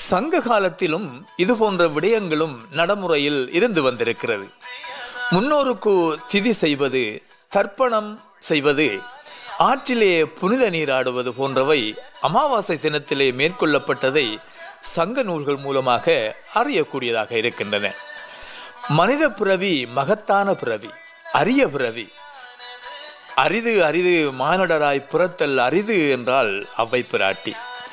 சங்க காலத்திலும் இது போன்ற விடயங்களும் நடைமுறையில் இருந்து வந்திருக்கிறது முன்னோருக்கு திதி செய்வது தர்ப்பணம் செய்வது ஆற்றிலே புனித நீராடுவது போன்றவை அமாவாசை தினத்திலே மேற்கொள்ளப்பட்டதை சங்க நூல்கள் மூலமாக அறியக்கூடியதாக இருக்கின்றன மனித பிறவி மகத்தான பிறவி அரிய பிறவி அரிது அரிது மானடராய் பிறத்தல் அரிது என்றால் அவ்வை பிராட்டி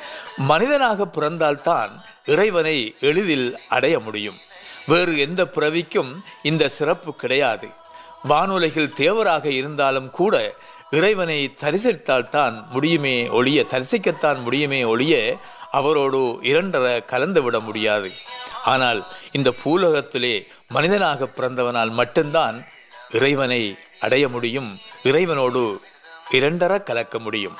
மனிதனாக பிறந்தால்தான் இறைவனை எளிதில் அடைய முடியும் வேறு எந்த பிறவிக்கும் இந்த சிறப்பு கிடையாது வானுலகில் தேவராக இருந்தாலும் கூட இறைவனை தரிசித்தால்தான் முடியுமே ஒழிய தரிசிக்கத்தான் முடியுமே ஒழிய அவரோடு இரண்டர கலந்துவிட முடியாது ஆனால் இந்த பூலோகத்திலே மனிதனாக பிறந்தவனால் மட்டும்தான் இறைவனை அடைய முடியும் இறைவனோடு இரண்டர கலக்க முடியும்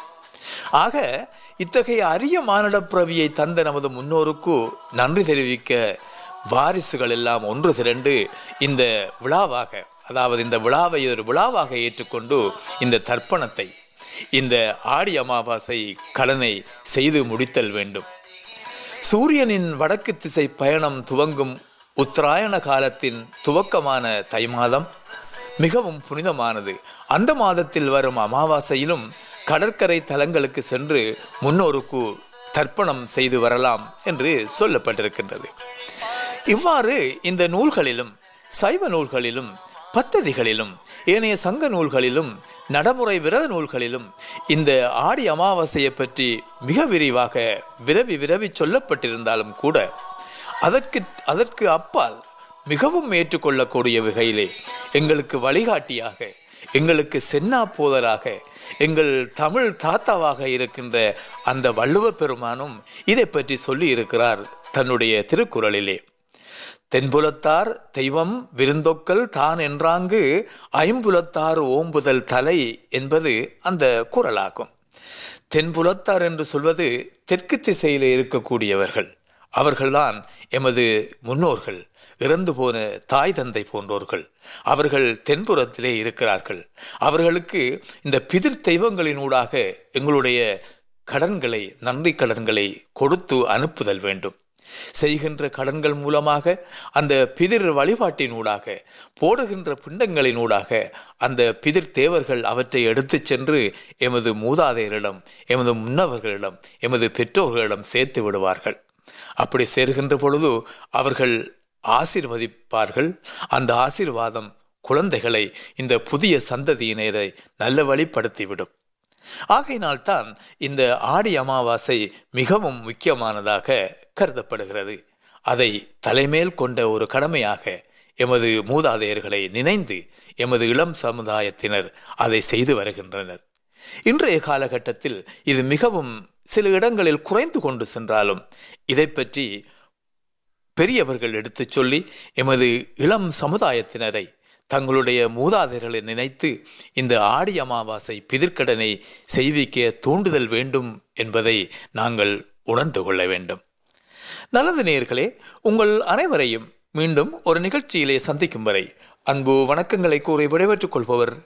ஆக இத்தகைய அரிய மானிட பிறவியை தந்த நமது முன்னோருக்கு நன்றி தெரிவிக்க வாரிசுகள் எல்லாம் ஒன்று திரண்டு இந்த விழாவாக அதாவது இந்த விழாவை ஒரு விழாவாக ஏற்றுக்கொண்டு இந்த தர்ப்பணத்தை இந்த ஆடி அமாவாசை கடனை செய்து முடித்தல் வேண்டும் சூரியனின் வடக்கு திசை பயணம் துவங்கும் உத்தராயண காலத்தின் துவக்கமான தை மாதம் மிகவும் புனிதமானது அந்த மாதத்தில் வரும் அமாவாசையிலும் கடற்கரை தலங்களுக்கு சென்று முன்னோருக்கு தர்ப்பணம் செய்து வரலாம் என்று சொல்லப்பட்டிருக்கின்றது இவ்வாறு இந்த நூல்களிலும் சைவ நூல்களிலும் பத்ததிகளிலும் ஏனைய சங்க நூல்களிலும் நடைமுறை விரத நூல்களிலும் இந்த ஆடி அமாவாசையை பற்றி மிக விரிவாக விரவி விரவி சொல்லப்பட்டிருந்தாலும் கூட அதற்கு அதற்கு அப்பால் மிகவும் ஏற்றுக்கொள்ளக்கூடிய வகையிலே எங்களுக்கு வழிகாட்டியாக எங்களுக்கு சென்னா போதராக எங்கள் தமிழ் தாத்தாவாக இருக்கின்ற அந்த வள்ளுவ பெருமானும் இதை பற்றி சொல்லி இருக்கிறார் தன்னுடைய திருக்குறளிலே தென்புலத்தார் தெய்வம் விருந்தொக்கல் தான் என்றாங்கு ஐம்புலத்தார் ஓம்புதல் தலை என்பது அந்த குரலாகும் தென்புலத்தார் என்று சொல்வது தெற்கு திசையிலே இருக்கக்கூடியவர்கள் அவர்கள்தான் எமது முன்னோர்கள் இறந்து போன தாய் தந்தை போன்றோர்கள் அவர்கள் தென்புறத்திலே இருக்கிறார்கள் அவர்களுக்கு இந்த பிதிர் தெய்வங்களினூடாக எங்களுடைய கடன்களை நன்றி கடன்களை கொடுத்து அனுப்புதல் வேண்டும் செய்கின்ற கடன்கள் மூலமாக அந்த பிதிர் வழிபாட்டினூடாக போடுகின்ற பிண்டங்களினூடாக அந்த பிதிர் தேவர்கள் அவற்றை எடுத்துச் சென்று எமது மூதாதையரிடம் எமது முன்னவர்களிடம் எமது பெற்றோர்களிடம் சேர்த்து விடுவார்கள் அப்படி சேர்கின்ற பொழுது அவர்கள் ஆசிர்வதிப்பார்கள் அந்த ஆசீர்வாதம் குழந்தைகளை இந்த புதிய சந்ததியினரை நல்ல வழிப்படுத்திவிடும் ஆகையினால்தான் இந்த ஆடி அமாவாசை மிகவும் முக்கியமானதாக கருதப்படுகிறது அதை தலைமேல் கொண்ட ஒரு கடமையாக எமது மூதாதையர்களை நினைந்து எமது இளம் சமுதாயத்தினர் அதை செய்து வருகின்றனர் இன்றைய காலகட்டத்தில் இது மிகவும் சில இடங்களில் குறைந்து கொண்டு சென்றாலும் இதை பற்றி பெரியவர்கள் எடுத்துச் சொல்லி எமது இளம் சமுதாயத்தினரை தங்களுடைய மூதாதையர்களை நினைத்து இந்த ஆடி அமாவாசை பிதிர்க்கடனை செய்விக்க தூண்டுதல் வேண்டும் என்பதை நாங்கள் உணர்ந்து கொள்ள வேண்டும் நல்லது நேயர்களே உங்கள் அனைவரையும் மீண்டும் ஒரு நிகழ்ச்சியிலே சந்திக்கும் வரை அன்பு வணக்கங்களை கூறி விடைபெற்றுக் கொள்பவர்